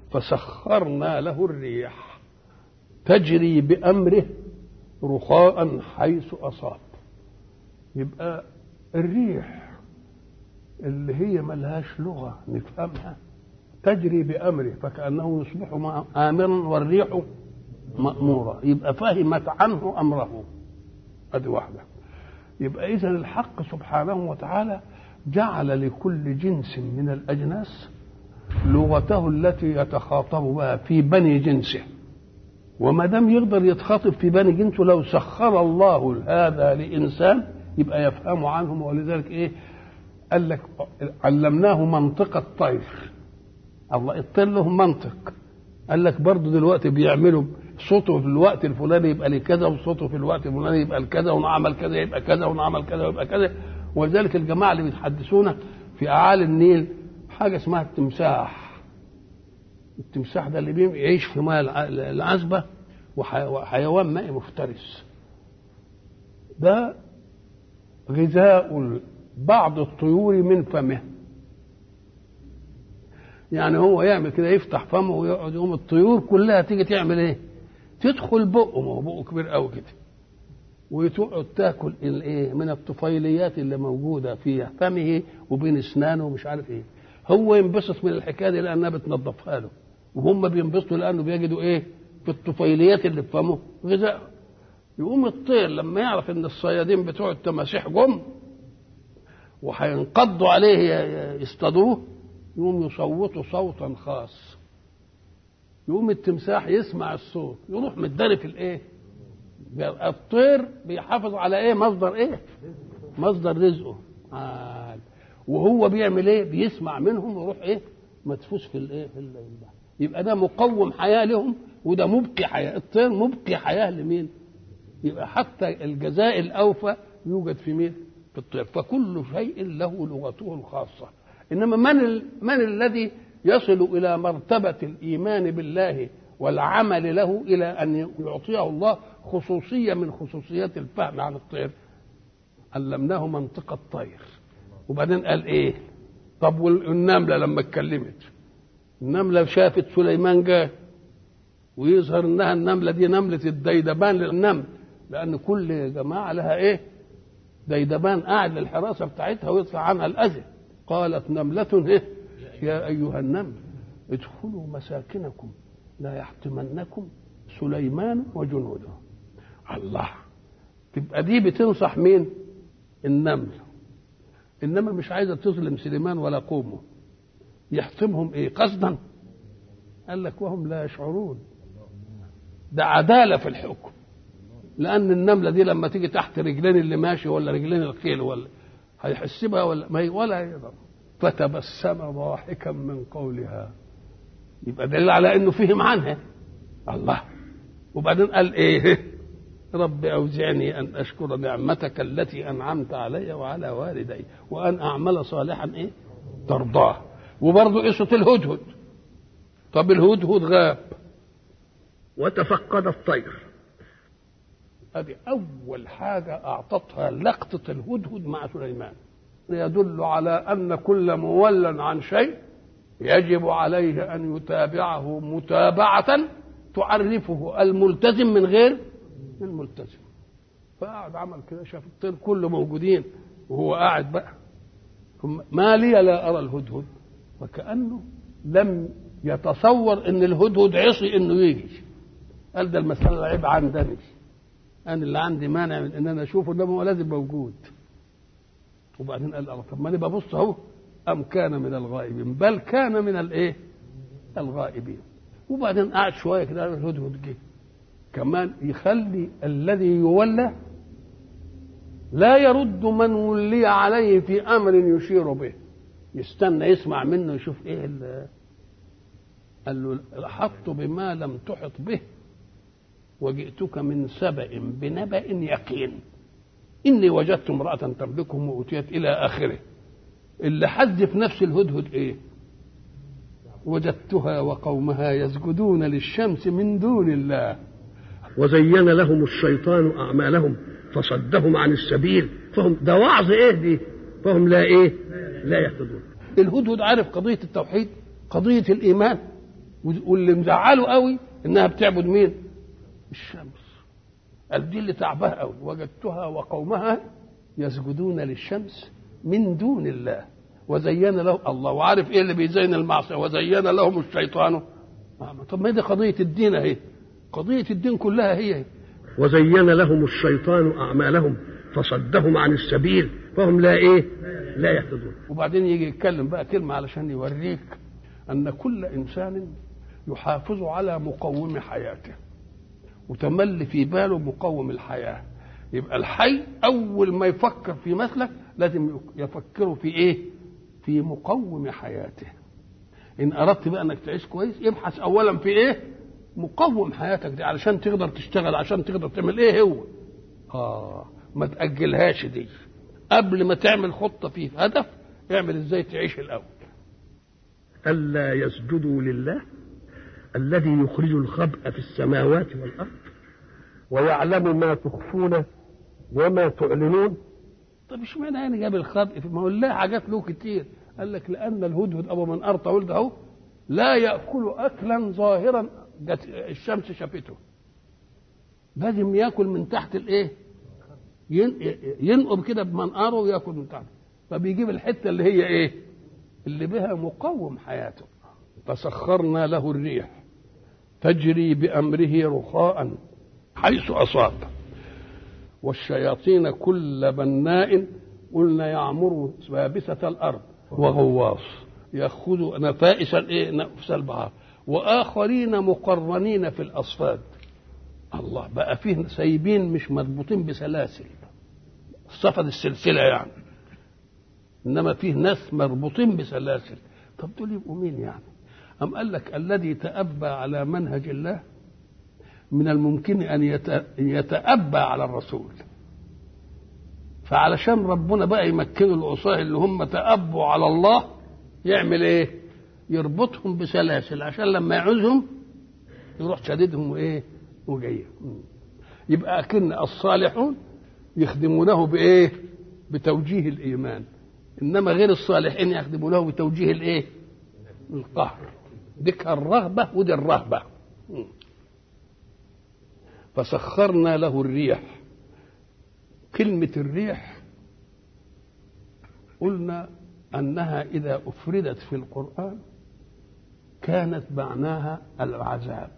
فسخرنا له الريح تجري بأمره رخاء حيث أصاب يبقى الريح اللي هي ملهاش لغة نفهمها تجري بأمره فكأنه يصبح آمرا والريح مأمورة يبقى فهمت عنه أمره هذه واحدة يبقى إذا الحق سبحانه وتعالى جعل لكل جنس من الأجناس لغته التي يتخاطب بها في بني جنسه وما دام يقدر يتخاطب في بني جنسه لو سخر الله هذا لإنسان يبقى يفهم عنهم ولذلك إيه قال لك علمناه منطق الطير الله الطير له منطق قال لك برضه دلوقتي بيعملوا صوته في الوقت الفلاني يبقى لكذا وصوته في الوقت الفلاني يبقى لكذا ونعمل كذا يبقى كذا ونعمل كذا ويبقى كذا ولذلك الجماعه اللي بيتحدثونا في اعالي النيل حاجه اسمها التمساح التمساح ده اللي بيعيش في ماء العذبه وحيوان مائي مفترس ده غذاء بعض الطيور من فمه يعني هو يعمل كده يفتح فمه ويقعد يقوم الطيور كلها تيجي تعمل ايه؟ تدخل بقه ما هو بقه كبير قوي كده وتقعد تاكل الايه من الطفيليات اللي موجوده في فمه وبين اسنانه ومش عارف ايه هو ينبسط من الحكايه دي لانها بتنظفها له وهم بينبسطوا لانه بيجدوا ايه في الطفيليات اللي في فمه غذاء يقوم الطير لما يعرف ان الصيادين بتوع التماسيح جم وهينقضوا عليه يصطادوه يقوم يصوتوا صوتا خاص يقوم التمساح يسمع الصوت يروح متداري في الايه الطير بيحافظ على ايه مصدر ايه مصدر رزقه آه. وهو بيعمل ايه بيسمع منهم ويروح ايه مدفوس في الايه في ال... يبقى ده مقوم حياه لهم وده مبقي حياه الطير مبقي حياه لمين يبقى حتى الجزاء الاوفى يوجد في مين في الطير فكل شيء له لغته الخاصه انما من ال... من الذي يصل الى مرتبه الايمان بالله والعمل له الى ان يعطيه الله خصوصيه من خصوصيات الفهم عن الطير علمناه منطق الطير وبعدين قال ايه طب والنمله لما اتكلمت النمله شافت سليمان جاء ويظهر انها النمله دي نمله الديدبان للنمل لان كل جماعه لها ايه ديدبان قاعد للحراسه بتاعتها ويطلع عنها الاذى قالت نمله إيه؟ يا ايها النمل ادخلوا مساكنكم لا يحطمنكم سليمان وجنوده الله تبقى دي بتنصح مين النمل انما مش عايزه تظلم سليمان ولا قومه يحطمهم ايه قصدا قال لك وهم لا يشعرون ده عداله في الحكم لان النمله دي لما تيجي تحت رجلين اللي ماشي ولا رجلين الخيل ولا هيحس بها ولا ما ولا يقدر فتبسم ضاحكا من قولها يبقى دليل على انه فهم عنها الله وبعدين قال ايه رب اوزعني ان اشكر نعمتك التي انعمت علي وعلى والدي وان اعمل صالحا ايه ترضاه وبرضه قصه الهدهد طب الهدهد غاب وتفقد الطير هذه اول حاجه اعطتها لقطه الهدهد مع سليمان يدل على ان كل مولى عن شيء يجب عليه ان يتابعه متابعه تعرفه الملتزم من غير الملتزم فقعد عمل كده شاف الطير كله موجودين وهو قاعد بقى ما لي لا ارى الهدهد وكانه لم يتصور ان الهدهد عصي انه يجي قال ده المساله عيب عندني انا اللي عندي مانع من ان انا اشوفه انما هو لازم موجود وبعدين قال الله طب ما انا ببص اهو ام كان من الغائبين بل كان من الايه الغائبين وبعدين قعد شويه كده الهدهد جه كمان يخلي الذي يولى لا يرد من ولي عليه في امر يشير به يستنى يسمع منه يشوف ايه اللي قال له احط بما لم تحط به وجئتك من سبأ بنبأ يقين إني وجدت امرأة تملكهم وأوتيت إلى آخره اللي حذف نفس الهدهد إيه وجدتها وقومها يسجدون للشمس من دون الله وزين لهم الشيطان أعمالهم فصدهم عن السبيل فهم ده وعظ إيه دي فهم لا إيه لا يهتدون الهدهد عارف قضية التوحيد قضية الإيمان واللي مزعله قوي انها بتعبد مين الشمس قال دي اللي تعبها قوي وجدتها وقومها يسجدون للشمس من دون الله وزين له الله وعارف ايه اللي بيزين المعصيه وزين لهم الشيطان طب ما دي قضيه الدين اهي قضيه الدين كلها هي هي وزين لهم الشيطان اعمالهم فصدهم عن السبيل فهم لا ايه لا يهتدون وبعدين يجي يتكلم بقى كلمه علشان يوريك ان كل انسان يحافظ على مقوم حياته وتملي في باله مقوم الحياه يبقى الحي اول ما يفكر في مسلك لازم يفكر في ايه في مقوم حياته ان اردت بقى انك تعيش كويس ابحث اولا في ايه مقوم حياتك دي علشان تقدر تشتغل عشان تقدر تعمل ايه هو اه ما تاجلهاش دي قبل ما تعمل خطه في هدف اعمل ازاي تعيش الاول الا يسجدوا لله الذي يخرج الخبء في السماوات والارض ويعلم ما تخفون وما تعلنون طب اشمعنى يعني جاب الخبء ما هو الله حاجات له كتير قال لك لان الهدهد ابو من ارطى ولد اهو لا ياكل اكلا ظاهرا جت الشمس شافته لازم ياكل من تحت الايه ينقب كده بمنقاره وياكل من تحت فبيجيب الحته اللي هي ايه اللي بها مقوم حياته فسخرنا له الريح تجري بامره رخاء حيث اصاب والشياطين كل بناء قلنا يعمر سابسة الأرض وغواص يأخذ نفائس الإيه نفس البحر وآخرين مقرنين في الأصفاد الله بقى فيه سايبين مش مربوطين بسلاسل صفد السلسلة يعني إنما فيه ناس مربوطين بسلاسل طب دول يبقوا مين يعني أم قال لك الذي تأبى على منهج الله من الممكن أن يتأبى على الرسول فعلشان ربنا بقى يمكنوا العصاة اللي هم تأبوا على الله يعمل ايه يربطهم بسلاسل عشان لما يعوزهم يروح شديدهم وايه وجايه يبقى أكن الصالحون يخدمونه بايه بتوجيه الايمان انما غير الصالحين يخدمونه بتوجيه الايه القهر ديك الرهبه ودي الرهبه فسخرنا له الريح كلمة الريح قلنا أنها إذا أفردت في القرآن كانت معناها العذاب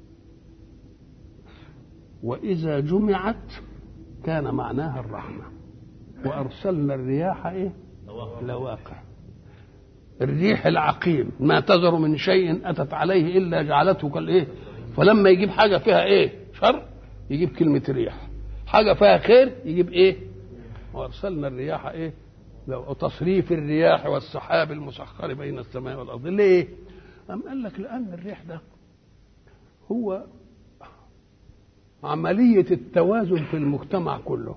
وإذا جمعت كان معناها الرحمة وأرسلنا الرياح إيه؟ لواقع الريح العقيم ما تذر من شيء أتت عليه إلا جعلته كالإيه فلما يجيب حاجة فيها إيه شر يجيب كلمة ريح حاجة فيها خير يجيب إيه وأرسلنا الرياح إيه وتصريف الرياح والسحاب المسخر بين السماء والأرض ليه أم قال لك لأن الريح ده هو عملية التوازن في المجتمع كله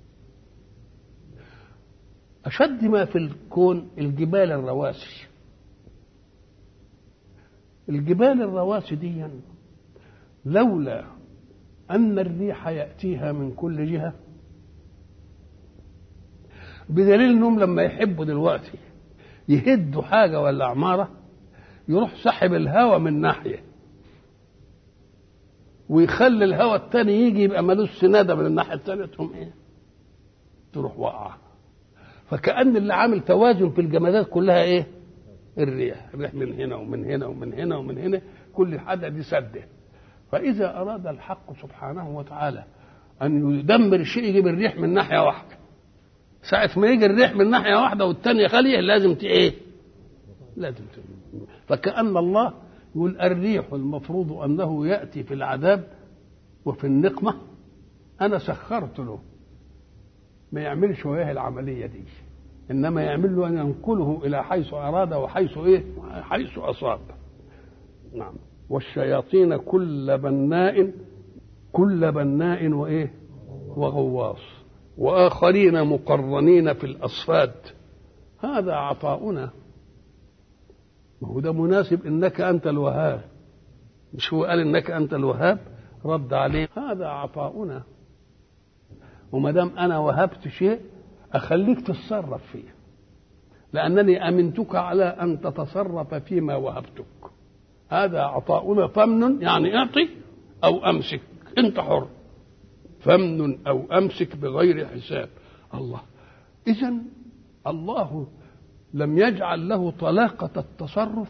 أشد ما في الكون الجبال الرواسي الجبال الرواسي دي لولا أن الريح يأتيها من كل جهة بدليل انهم لما يحبوا دلوقتي يهدوا حاجه ولا عماره يروح سحب الهواء من ناحيه ويخلي الهواء التاني يجي يبقى ملوش سناده من الناحيه التانيه تقوم ايه؟ تروح واقعه فكأن اللي عامل توازن في الجمادات كلها ايه؟ الريح، الريح من هنا ومن هنا ومن هنا ومن هنا كل حاجه دي سده فإذا أراد الحق سبحانه وتعالى أن يدمر الشيء يجيب الريح من ناحية واحدة ساعة ما يجي الريح من ناحية واحدة والتانية خالية لازم ت إيه؟ لازم ت... فكأن الله يقول الريح المفروض أنه يأتي في العذاب وفي النقمة أنا سخرت له ما يعملش وياه العملية دي إنما يعمل له أن ينقله إلى حيث أراد وحيث إيه؟ حيث أصاب نعم والشياطين كل بناء كل بناء وايه وغواص واخرين مقرنين في الاصفاد هذا عطاؤنا ما هو ده مناسب انك انت الوهاب مش هو قال انك انت الوهاب رد عليه هذا عطاؤنا وما دام انا وهبت شيء اخليك تتصرف فيه لانني امنتك على ان تتصرف فيما وهبتك هذا عطاؤنا فمن يعني اعطي او امسك انت حر فمن او امسك بغير حساب الله اذا الله لم يجعل له طلاقه التصرف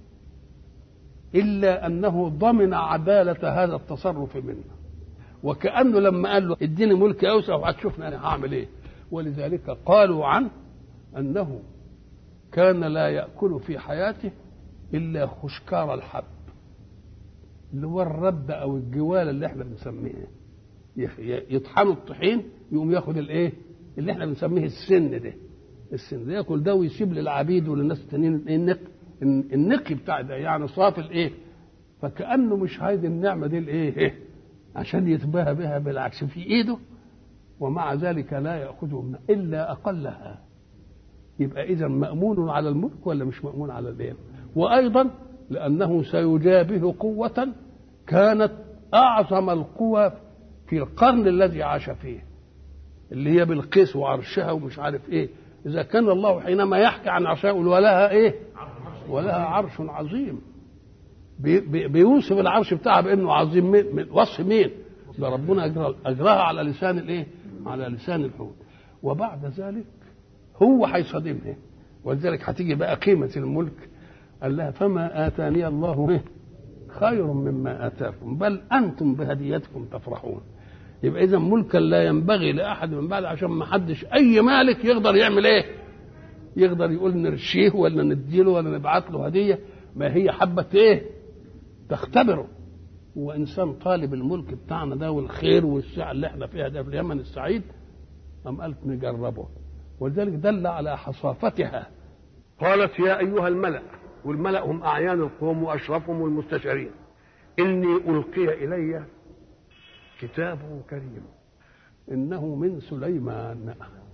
الا انه ضمن عداله هذا التصرف منه وكانه لما قال له اديني ملك اوسع وهتشوفني انا هعمل ايه ولذلك قالوا عنه انه كان لا ياكل في حياته الا خشكار الحب اللي هو الرد او الجوال اللي احنا بنسميه يطحنوا الطحين يقوم ياخد الايه اللي احنا بنسميه السن ده السن ده ياكل ده ويسيب للعبيد وللناس التانيين النق النقي بتاع ده يعني صافي الايه فكانه مش عايز النعمه دي الايه عشان يتباهى بها بالعكس في ايده ومع ذلك لا ياخذه منها الا اقلها يبقى اذا مامون على الملك ولا مش مامون على الايه وايضا لانه سيجابه قوه كانت اعظم القوى في القرن الذي عاش فيه اللي هي بالقيس وعرشها ومش عارف ايه اذا كان الله حينما يحكي عن عرشها يقول ولها ايه ولها عرش عظيم بي بي بيوصف العرش بتاعها بانه عظيم من, من وصف مين ده ربنا أجرى اجراها على لسان الايه على لسان الحوت وبعد ذلك هو هيصادمها ولذلك هتيجي بقى قيمه الملك قال لها فما اتاني الله إيه؟ خير مما اتاكم بل انتم بهديتكم تفرحون يبقى اذا ملكا لا ينبغي لاحد من بعد عشان ما حدش اي مالك يقدر يعمل ايه يقدر يقول نرشيه ولا نديله ولا نبعت له هديه ما هي حبه ايه تختبره وانسان طالب الملك بتاعنا ده والخير والسعه اللي احنا فيها ده في اليمن السعيد قام قالت نجربه ولذلك دل على حصافتها قالت يا ايها الملا والملا هم اعيان القوم واشرفهم والمستشارين اني القي الي كتاب كريم انه من سليمان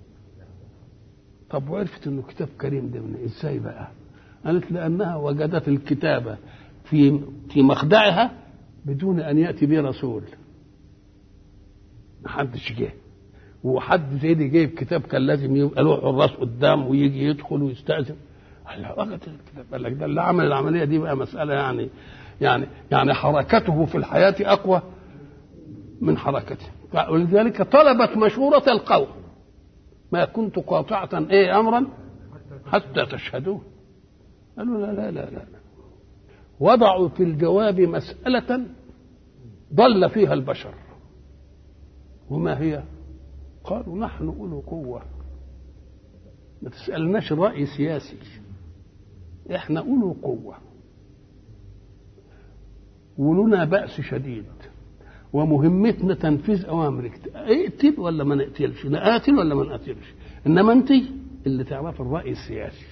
طب وعرفت انه كتاب كريم ده من ازاي بقى قالت لانها وجدت الكتابه في في مخدعها بدون ان ياتي به رسول محدش جه وحد زي دي جايب كتاب كان لازم يبقى له حراس قدام ويجي يدخل ويستاذن هلا وجد الكتاب قال لك ده اللي عمل العمليه دي بقى مساله يعني يعني يعني حركته في الحياه اقوى من حركته ولذلك طلبت مشورة القوم ما كنت قاطعة ايه امرا حتى تشهدوه قالوا لا لا لا لا وضعوا في الجواب مسألة ضل فيها البشر وما هي قالوا نحن أولو قوة ما تسألناش رأي سياسي احنا أولو قوة ولنا بأس شديد ومهمتنا تنفيذ اوامرك اقتل ولا ما نقتلش نقاتل ولا ما نقاتلش انما انت اللي تعرف الراي السياسي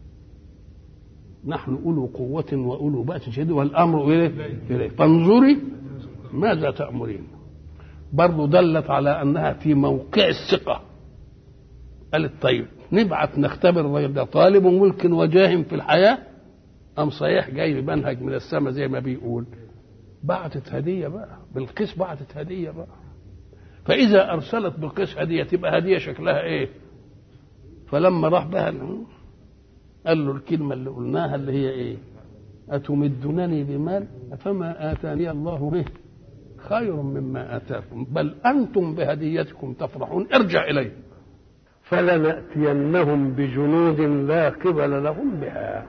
نحن اولو قوة واولو بأس شديد والامر اليه فانظري ماذا تأمرين برضه دلت على انها في موقع الثقة قالت طيب نبعث نختبر الراجل ده طالب ملك وجاه في الحياة أم صحيح جاي بمنهج من السماء زي ما بيقول بعتت هدية بقى بالقيس بعتت هدية بقى فإذا أرسلت بالقيس هدية تبقى هدية شكلها إيه فلما راح بقى قال له الكلمة اللي قلناها اللي هي إيه أتمدنني بمال فما آتاني الله به خير مما آتاكم بل أنتم بهديتكم تفرحون ارجع إليه فلنأتينهم بجنود لا قبل لهم بها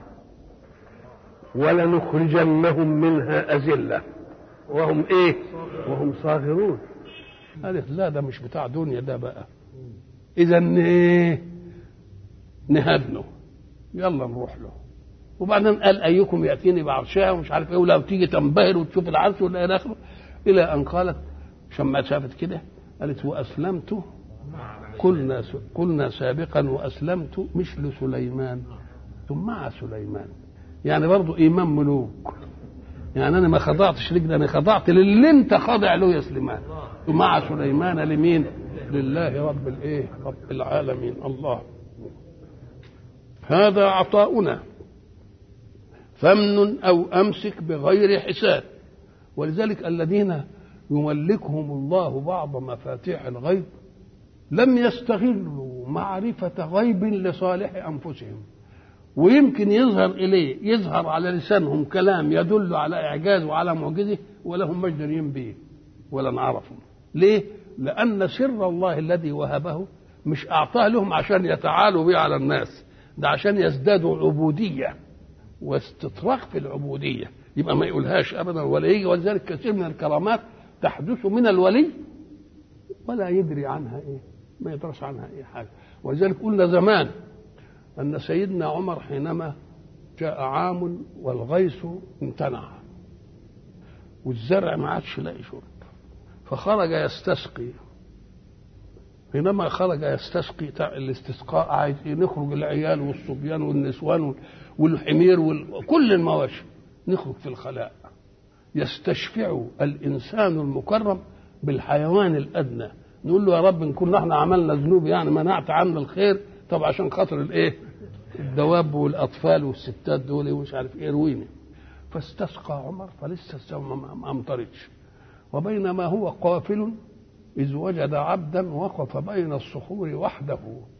ولنخرجنهم منها أذلة وهم ايه وهم صاغرون قالت لا ده مش بتاع دنيا ده بقى اذا ايه نهدنه يلا نروح له وبعدين قال ايكم ياتيني بعرشها ومش عارف ايه ولو تيجي تنبهر وتشوف العرش ولا الى اخره الى ان قالت شما شافت كده قالت واسلمت قلنا قلنا سابقا واسلمت مش لسليمان ثم مع سليمان يعني برضه ايمان ملوك يعني انا ما خضعتش لك ده انا خضعت للي انت خاضع له يا سليمان ومع سليمان لمين لله رب الايه رب العالمين الله هذا عطاؤنا فمن او امسك بغير حساب ولذلك الذين يملكهم الله بعض مفاتيح الغيب لم يستغلوا معرفة غيب لصالح أنفسهم ويمكن يظهر إليه يظهر على لسانهم كلام يدل على إعجاز وعلى معجزه ولا هم مش دارين به ولا نعرفه ليه؟ لأن سر الله الذي وهبه مش أعطاه لهم عشان يتعالوا به على الناس ده عشان يزدادوا عبودية واستطراق في العبودية يبقى ما يقولهاش أبدا ولا يجي ولذلك كثير من الكرامات تحدث من الولي ولا يدري عنها إيه ما يدرس عنها أي حاجة ولذلك قلنا زمان أن سيدنا عمر حينما جاء عام والغيث امتنع والزرع ما عادش لاقي شرب فخرج يستسقي حينما خرج يستسقي الاستسقاء عايز نخرج العيال والصبيان والنسوان والحمير وكل المواشي نخرج في الخلاء يستشفع الانسان المكرم بالحيوان الادنى نقول له يا رب ان كنا احنا عملنا ذنوب يعني منعت عنا الخير طب عشان خاطر الايه الدواب والاطفال والستات دول ومش عارف ايه رويني فاستسقى عمر فلسه السماء ما امطرتش وبينما هو قافل إذ وجد عبدا وقف بين الصخور وحده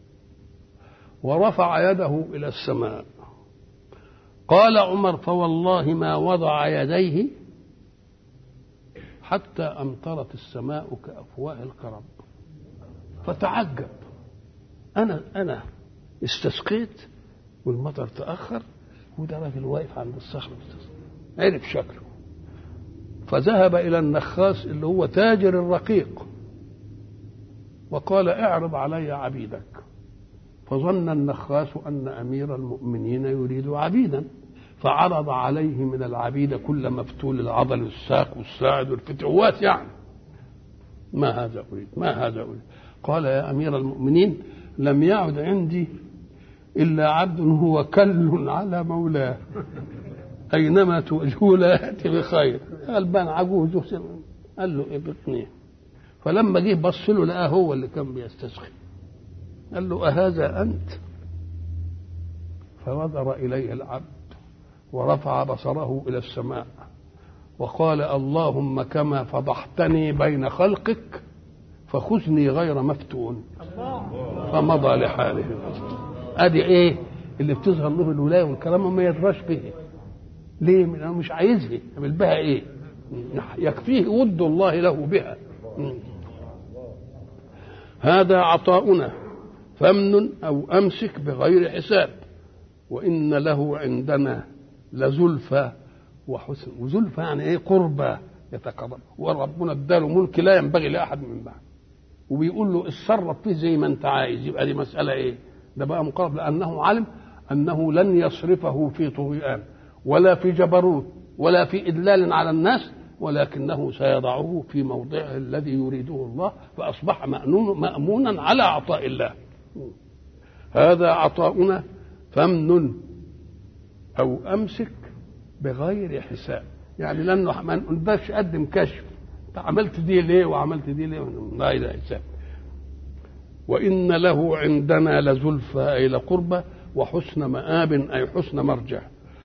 ورفع يده إلى السماء قال عمر فوالله ما وضع يديه حتى أمطرت السماء كأفواه الكرم فتعجب أنا أنا استسقيت والمطر تأخر وده راجل واقف عند الصخرة عرف شكله فذهب إلى النخاس اللي هو تاجر الرقيق وقال اعرض علي عبيدك فظن النخاس أن أمير المؤمنين يريد عبيدا فعرض عليه من العبيد كل مفتول العضل والساق والساعد والفتوات يعني ما هذا أريد ما هذا أريد قال يا أمير المؤمنين لم يعد عندي إلا عبد هو كل على مولاه أينما توجهوا لا يأتي بخير غلبان عجوز قال له ابقني فلما جه بص له لقاه هو اللي كان بيستسقي قال له أهذا أنت فنظر إليه العبد ورفع بصره إلى السماء وقال اللهم كما فضحتني بين خلقك فخذني غير مفتون فمضى لحاله ادي ايه اللي بتظهر له الولايه والكرامه ما يدراش به ليه انا مش عايزها اعمل بها ايه يكفيه ود الله له بها هذا عطاؤنا فامن او امسك بغير حساب وان له عندنا لزلفى وحسن وزلفى يعني ايه قربى يتقرب وربنا اداله ملك لا ينبغي لاحد من بعد وبيقول له اتصرف فيه زي ما انت عايز يبقى دي مساله ايه ده بقى مقرب لانه علم انه لن يصرفه في طغيان ولا في جبروت ولا في إدلال على الناس ولكنه سيضعه في موضعه الذي يريده الله فأصبح مأنون مأمونا على عطاء الله هذا عطاؤنا فامنن أو أمسك بغير حساب يعني لأنه ما نقدرش أقدم كشف أنت عملت دي ليه وعملت دي ليه غير حساب وإن له عندنا لزلفى أي لقربى وحسن مآب أي حسن مرجع